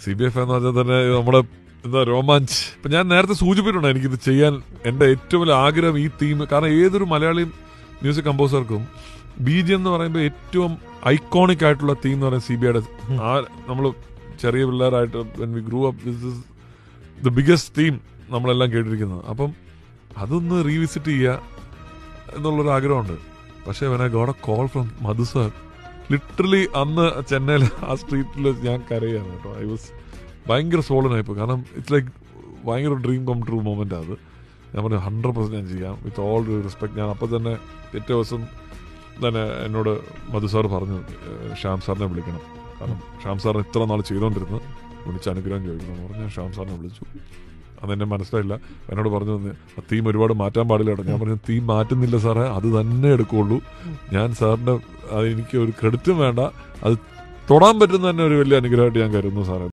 C B F എന്ന് പറഞ്ഞാൽ തന്നെ നമ്മുടെ എന്താ രോമാഞ്ച് ഇപ്പൊ ഞാൻ നേരത്തെ സൂചിപ്പിച്ചിട്ടുണ്ട് എനിക്കിത് ചെയ്യാൻ എന്റെ ഏറ്റവും വലിയ ആഗ്രഹം ഈ തീം കാരണം ഏതൊരു മലയാളി മ്യൂസിക് കമ്പോസർക്കും ബി ജി എന്ന് പറയുമ്പോൾ ഏറ്റവും ഐക്കോണിക് ആയിട്ടുള്ള തീം എന്ന് പറയുന്നത് സി ബി ഐയുടെ ആ നമ്മൾ ചെറിയ പിള്ളേരായിട്ട് when we grew up this is the biggest theme നമ്മളെല്ലാം കേട്ടിരിക്കുന്നത് അപ്പം അതൊന്ന് റീവിസിറ്റ് ചെയ്യുക എന്നുള്ളൊരു ആഗ്രഹമുണ്ട് പക്ഷേ when I got a call from Madhu sir literally അന്ന് ചെന്നൈയിൽ ആ സ്ട്രീറ്റിൽ ഞാൻ കരയാണ് കേട്ടോ ഐ വാസ് ഭയങ്കര സോളനായിപ്പോൾ കാരണം ഇറ്റ്സ് ലൈക്ക് ഭയങ്കര ഡ്രീം കം ട്രൂ മൊമെൻ്റ് അത് ഞാൻ പറഞ്ഞു ഹൺഡ്രഡ് പെർസെൻറ്റ് ഞാൻ ചെയ്യാം വിത്ത് ഓൾ റെസ്പെക്ട് ഞാൻ അപ്പോൾ തന്നെ പിറ്റേ ദിവസം തന്നെ എന്നോട് മധു സാർ പറഞ്ഞു "ഏഹ് ശ്യാം സാറിനെ വിളിക്കണം കാരണം ശ്യാം സാറിന് ഇത്ര നാൾ ചെയ്തുകൊണ്ടിരുന്നു വിളിച്ച് അനുഗ്രഹം ചോദിക്കണം എന്ന് പറഞ്ഞ് ഞാൻ ശ്യാം സാറിനെ വിളിച്ചു അതെന്നെ മനസ്സിലായില്ല എന്നോട് പറഞ്ഞു "നീ ആ തീം ഒരുപാട് മാറ്റാൻ പാടില്ല കേട്ടോ ഞാൻ പറഞ്ഞു തീം മാറ്റുന്നില്ല സാറേ അത് തന്നെ എടുക്കുള്ളൂ ഞാൻ സാറിന്റെ അത് എനിക്ക് ഒരു ക്രെഡിറ്റും വേണ്ട അത് തൊടാൻ പറ്റുന്ന തന്നെ ഒരു വലിയ അനുഗ്രഹമായിട്ട് ഞാൻ കരുതുന്നു സാറേ